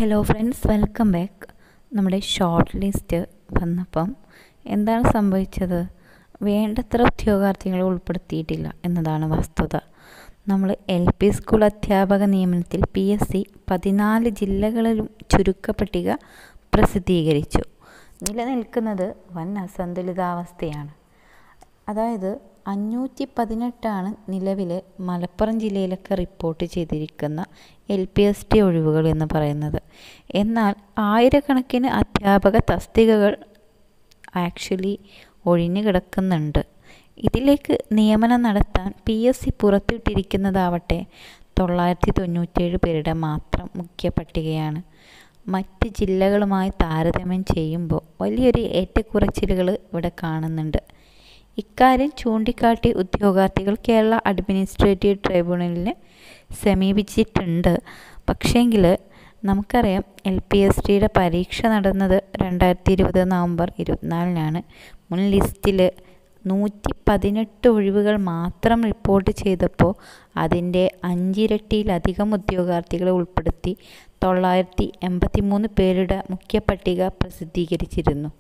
hello friends welcome back നമ്മുടെ short list വന്നപ്പം എന്താണ് സംഭവിച്ചത് വേണ്ടത്ര ഉദ്യോഗാർത്ഥികളെ ഉൾപ്പെടുത്തിയിട്ടില്ല എന്നതാണ് വസ്തുത നമ്മൾ എൽ പി സ്കൂൾ അധ്യാപക നിയമനത്തിൽ പി എസ് സി പതിനാല് ജില്ലകളിലും ചുരുക്കപ്പട്ടിക പ്രസിദ്ധീകരിച്ചു നിലനിൽക്കുന്നത് വൻ അസന്തുലിതാവസ്ഥയാണ് അതായത് അഞ്ഞൂറ്റി പതിനെട്ടാണ് നിലവിൽ മലപ്പുറം ജില്ലയിലൊക്കെ റിപ്പോർട്ട് ചെയ്തിരിക്കുന്ന എൽ പി എസ് ടി ഒഴിവുകൾ എന്ന് പറയുന്നത് എന്നാൽ ആയിരക്കണക്കിന് അധ്യാപക തസ്തികകൾ ആക്ച്വലി ഒഴിഞ്ഞു കിടക്കുന്നുണ്ട് ഇതിലേക്ക് നിയമനം നടത്താൻ പി എസ് സി പുറത്തുവിട്ടിരിക്കുന്നതാവട്ടെ തൊള്ളായിരത്തി തൊണ്ണൂറ്റേഴ് പേരുടെ മാത്രം മുഖ്യ പട്ടികയാണ് മറ്റ് ജില്ലകളുമായി താരതമ്യം ചെയ്യുമ്പോൾ വലിയൊരു ഏറ്റക്കുറച്ചിലുകൾ ഇവിടെ കാണുന്നുണ്ട് ഇക്കാര്യം ചൂണ്ടിക്കാട്ടി ഉദ്യോഗാർത്ഥികൾ കേരള അഡ്മിനിസ്ട്രേറ്റീവ് ട്രൈബ്യൂണലിനെ സമീപിച്ചിട്ടുണ്ട് പക്ഷേങ്കിൽ നമുക്കറിയാം എൽ പി എസ് ടിയുടെ പരീക്ഷ നടന്നത് രണ്ടായിരത്തി ഇരുപത് നവംബർ ഇരുപത്തിനാലിനാണ് മുൻ ലിസ്റ്റിൽ നൂറ്റി പതിനെട്ട് ഒഴിവുകൾ മാത്രം റിപ്പോർട്ട് ചെയ്തപ്പോൾ അതിൻ്റെ അഞ്ചിരട്ടിയിലധികം ഉദ്യോഗാർത്ഥികളെ ഉൾപ്പെടുത്തി തൊള്ളായിരത്തി എൺപത്തി മൂന്ന് പേരുടെ മുഖ്യ പട്ടിക പ്രസിദ്ധീകരിച്ചിരുന്നു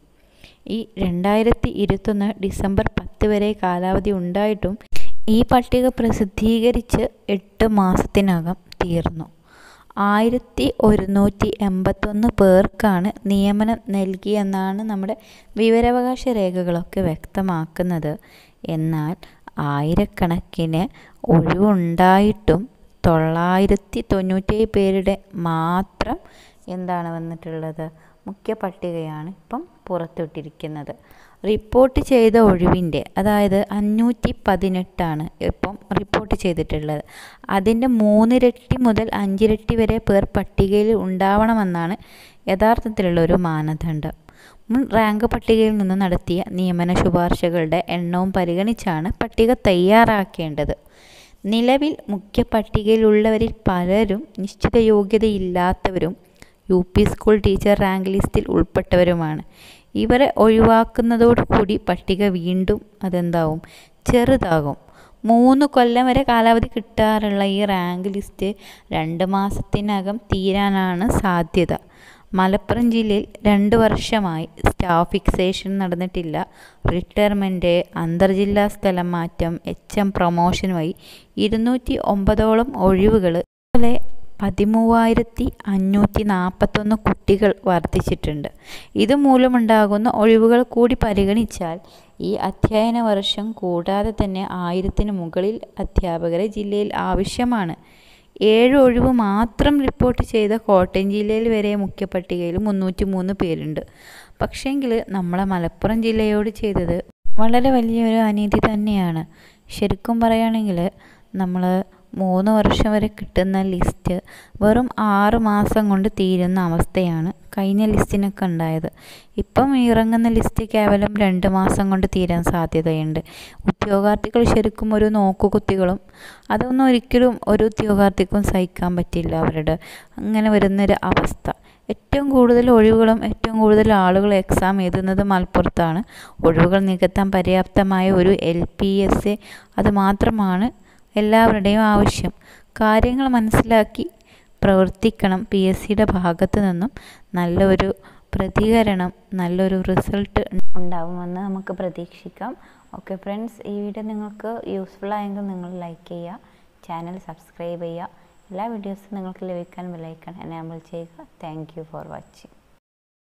ഈ രണ്ടായിരത്തി ഇരുപത്തൊന്ന് ഡിസംബർ പത്ത് വരെ കാലാവധി ഉണ്ടായിട്ടും ഈ പട്ടിക പ്രസിദ്ധീകരിച്ച് എട്ട് മാസത്തിനകം തീർന്നു ആയിരത്തി ഒരുന്നൂറ്റി എൺപത്തൊന്ന് പേർക്കാണ് നിയമനം നൽകിയെന്നാണ് നമ്മുടെ വിവരാവകാശ രേഖകളൊക്കെ വ്യക്തമാക്കുന്നത് എന്നാൽ ആയിരക്കണക്കിന് ഒഴിവുണ്ടായിട്ടും തൊള്ളായിരത്തി തൊണ്ണൂറ്റേഴ് പേരുടെ മാത്രം എന്താണ് വന്നിട്ടുള്ളത് മുഖ്യ പട്ടികയാണ് ഇപ്പം പുറത്തുവിട്ടിരിക്കുന്നത് റിപ്പോർട്ട് ചെയ്ത ഒഴിവിൻ്റെ അതായത് അഞ്ഞൂറ്റി പതിനെട്ടാണ് ഇപ്പം റിപ്പോർട്ട് ചെയ്തിട്ടുള്ളത് അതിൻ്റെ മൂന്നിരട്ടി മുതൽ അഞ്ചിരട്ടി വരെ പേർ പട്ടികയിൽ ഉണ്ടാവണമെന്നാണ് യഥാർത്ഥത്തിലുള്ള ഒരു മാനദണ്ഡം മുൻ റാങ്ക് പട്ടികയിൽ നിന്ന് നടത്തിയ നിയമന ശുപാർശകളുടെ എണ്ണവും പരിഗണിച്ചാണ് പട്ടിക തയ്യാറാക്കേണ്ടത് നിലവിൽ മുഖ്യ പട്ടികയിലുള്ളവരിൽ പലരും നിശ്ചിത യോഗ്യതയില്ലാത്തവരും U P school teacher rank ലിസ്റ്റിൽ ഉൾപ്പെട്ടവരുമാണ് ഇവരെ ഒഴിവാക്കുന്നതോടുകൂടി പട്ടിക വീണ്ടും അതെന്താവും ചെറുതാകും മൂന്ന് കൊല്ലം വരെ കാലാവധി കിട്ടാറുള്ള ഈ റാങ്ക് ലിസ്റ്റ് രണ്ട് മാസത്തിനകം തീരാനാണ് സാധ്യത മലപ്പുറം ജില്ലയിൽ രണ്ട് വർഷമായി സ്റ്റാഫ് ഫിക്സേഷൻ നടന്നിട്ടില്ല റിട്ടയർമെൻറ്റ് അന്തർജില്ലാ സ്ഥലം മാറ്റം എച്ച് എം പ്രൊമോഷൻ വഴി ഇരുന്നൂറ്റി ഒമ്പതോളം ഒഴിവുകൾ അതുപോലെ പതിമൂവായിരത്തി അഞ്ഞൂറ്റി നാൽപ്പത്തൊന്ന് കുട്ടികൾ വർദ്ധിച്ചിട്ടുണ്ട് ഇതുമൂലമുണ്ടാകുന്ന ഒഴിവുകൾ കൂടി പരിഗണിച്ചാൽ ഈ അധ്യയന വർഷം കൂടാതെ തന്നെ ആയിരത്തിന് മുകളിൽ അധ്യാപകരെ ജില്ലയിൽ ആവശ്യമാണ് ഏഴ് ഒഴിവ് മാത്രം റിപ്പോർട്ട് ചെയ്ത കോട്ടയം ജില്ലയിൽ വരെ മുഖ്യ പട്ടികയിൽ മുന്നൂറ്റി മൂന്ന് പേരുണ്ട് പക്ഷേങ്കിൽ നമ്മളെ മലപ്പുറം ജില്ലയോട് ചെയ്തത് വളരെ വലിയൊരു അനീതി തന്നെയാണ് ശരിക്കും പറയുകയാണെങ്കിൽ നമ്മൾ മൂന്ന് വർഷം വരെ കിട്ടുന്ന ലിസ്റ്റ് വെറും ആറ് മാസം കൊണ്ട് തീരുന്ന അവസ്ഥയാണ് കഴിഞ്ഞ ലിസ്റ്റിനൊക്കെ ഉണ്ടായത് ഇപ്പം ഇറങ്ങുന്ന ലിസ്റ്റ് കേവലം രണ്ട് മാസം കൊണ്ട് തീരാൻ സാധ്യതയുണ്ട് ഉദ്യോഗാർത്ഥികൾ ശരിക്കും ഒരു നോക്കുകുത്തികളും അതൊന്നും ഒരിക്കലും ഒരു ഉദ്യോഗാർത്ഥിക്കും സഹിക്കാൻ പറ്റില്ല അവരുടെ അങ്ങനെ വരുന്നൊരു അവസ്ഥ ഏറ്റവും കൂടുതൽ ഒഴിവുകളും ഏറ്റവും കൂടുതൽ ആളുകൾ എക്സാം എഴുതുന്നത് മലപ്പുറത്താണ് ഒഴിവുകൾ നികത്താൻ പര്യാപ്തമായ ഒരു എൽ പി എസ് എ അത് മാത്രമാണ് എല്ലാവരുടെയും ആവശ്യം കാര്യങ്ങൾ മനസ്സിലാക്കി പ്രവർത്തിക്കണം പി എസ് സിയുടെ ഭാഗത്തു നിന്നും നല്ലൊരു പ്രതികരണം നല്ലൊരു റിസൾട്ട് ഉണ്ടാവുമെന്ന് നമുക്ക് പ്രതീക്ഷിക്കാം ഓക്കെ ഫ്രണ്ട്സ് ഈ വീഡിയോ നിങ്ങൾക്ക് യൂസ്ഫുൾ ആയെങ്കിൽ നിങ്ങൾ ലൈക്ക് ചെയ്യുക ചാനൽ സബ്സ്ക്രൈബ് ചെയ്യുക എല്ലാ വീഡിയോസും നിങ്ങൾക്ക് ലഭിക്കാൻ ബെല്ലൈക്കൺ എനേബിൾ ചെയ്യുക താങ്ക് യു ഫോർ വാച്ചിങ്